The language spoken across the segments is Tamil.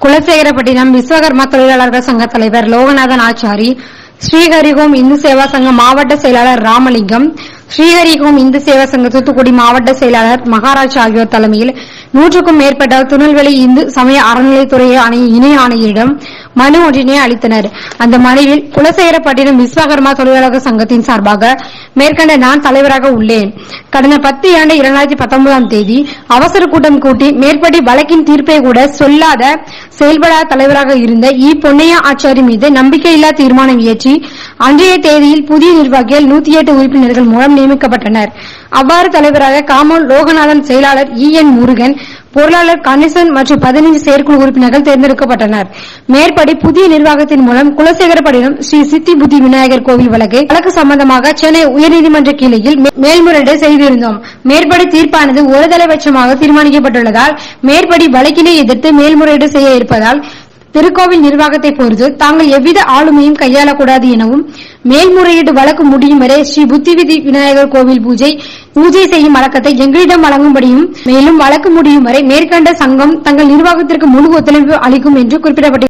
குலசேகரப்பட்டினம் விஸ்வகர்மா தொழிலாளர்கள் சங்க தலைவர் லோகநாதன் ஆச்சாரி ஸ்ரீஹரிகோம் இந்து சேவா சங்க மாவட்ட செயலாளர் ராமலிங்கம் ஸ்ரீஹரிகோம் இந்து சேவா சங்க தூத்துக்குடி மாவட்ட செயலாளர் மகாராஜ் ஆகியோர் தலைமையில் நூற்றுக்கும் மேற்பட்ட திருநெல்வேலி இந்து சமய அறநிலைத்துறை அணை இணை ஆணையரிடம் மனு ஒன்றினை அளித்தனர் அந்த மனுவில் குலசேகரப்பட்டினம் விஸ்வகர்மா தொழிலாளர்கள் சங்கத்தின் சார்பாக மேற்கண்ட நான் தலைவராக உள்ளேன் கடந்த பத்து இரண்டு இரண்டாயிரத்தி பத்தொன்பதாம் தேதி அவசர கூட்டம் கூட்டி மேற்படி வழக்கின் தீர்ப்பை கூட சொல்லாத செயல்படாத தலைவராக இருந்த இ பொன்னையா ஆச்சாரி மீது நம்பிக்கையில்லா தீர்மானம் இயற்றி அன்றைய தேதியில் புதிய நிர்வாகிகள் நூத்தி எட்டு உறுப்பினர்கள் மூலம் நியமிக்கப்பட்டனர் அவ்வாறு தலைவராக காமோல் லோகநாதன் செயலாளர் இ என் முருகன் பொருளாளர் கணேசன் மற்றும் பதினைந்து செயற்குழு உறுப்பினர்கள் தேர்ந்தெடுக்கப்பட்டனர் மேற்படி புதிய நிர்வாகத்தின் மூலம் குலசேகரப்பட்டினம் ஸ்ரீ சித்தி புத்தி விநாயகர் கோவில் வழக்கு வழக்கு சம்பந்தமாக சென்னை உயர்நீதிமன்ற கிளையில் மே- மேல்முறையீடு செய்திருந்தோம் மேற்படி தீர்ப்பானது ஒருதலைபட்சமாக தீர்மானிக்கப்பட்டுள்ளதால் மேற்படி வழக்கினை எதிர்த்து மேல்முறையீடு செய்ய இருப்பதால் திருக்கோவில் நிர்வாகத்தை பொறுத்து தாங்கள் எவ்வித ஆளுமையும் கையாளக்கூடாது எனவும் மேல்முறையீடு வழக்கு முடியும் வரை ஸ்ரீ புத்திவிதி விநாயகர் கோவில் பூஜை பூஜை செய்யும் வழக்கத்தை எங்களிடம் வழங்கும்படியும் மேலும் வழக்கு முடியும் வரை மேற்கண்ட சங்கம் தங்கள் நிர்வாகத்திற்கு முழு ஒத்துழைப்பு அளிக்கும் என்று குறிப்பிடப்பட்டு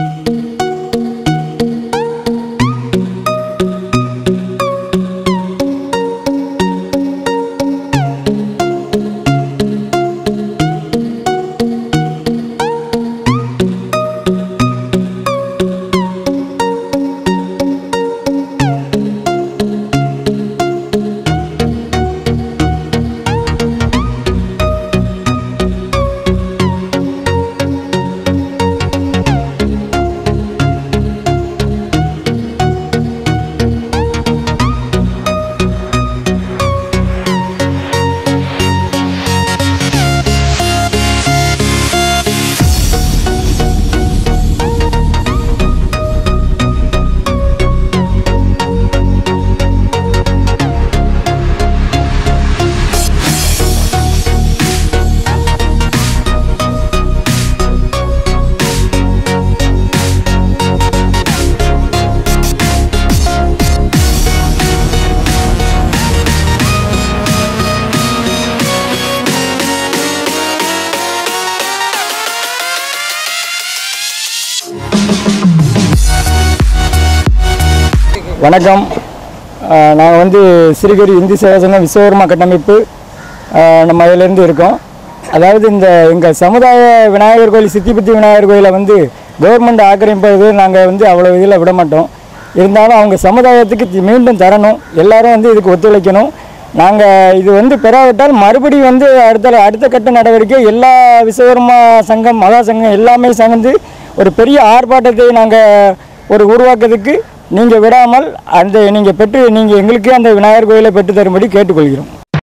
வணக்கம் நாங்கள் வந்து சிறுகரி இந்து சேவா சங்கம் விஸ்வகர்மா கட்டமைப்பு ஆஹ் நம்ம அதிலேருந்து இருக்கோம் அதாவது இந்த எங்கள் சமுதாய விநாயகர் கோயில் சித்திபுத்தி விநாயகர் கோயிலை வந்து கவர்மெண்ட் ஆக்கிரமிப்பது நாங்கள் வந்து அவ்வளோ இதில் விட மாட்டோம் இருந்தாலும் அவங்க சமுதாயத்துக்கு தி- மீண்டும் தரணும் எல்லாரும் வந்து இதுக்கு ஒத்துழைக்கணும் நாங்கள் இது வந்து பெறாவிட்டால் மறுபடியும் வந்து அடுத்த அடுத்த கட்ட நடவடிக்கை எல்லா விஸ்வகர்மா சங்கம் மகா சங்கம் எல்லாமே சேர்ந்து ஒரு பெரிய ஆர்ப்பாட்டத்தை நாங்கள் ஒரு உருவாக்குறதுக்கு நீங்கள் விடாமல் அந்த நீங்கள் பெற்று நீங்கள் எங்களுக்கே அந்த விநாயகர் கோயிலை பெற்று தரும்படி கேட்டுக்கொள்கிறோம்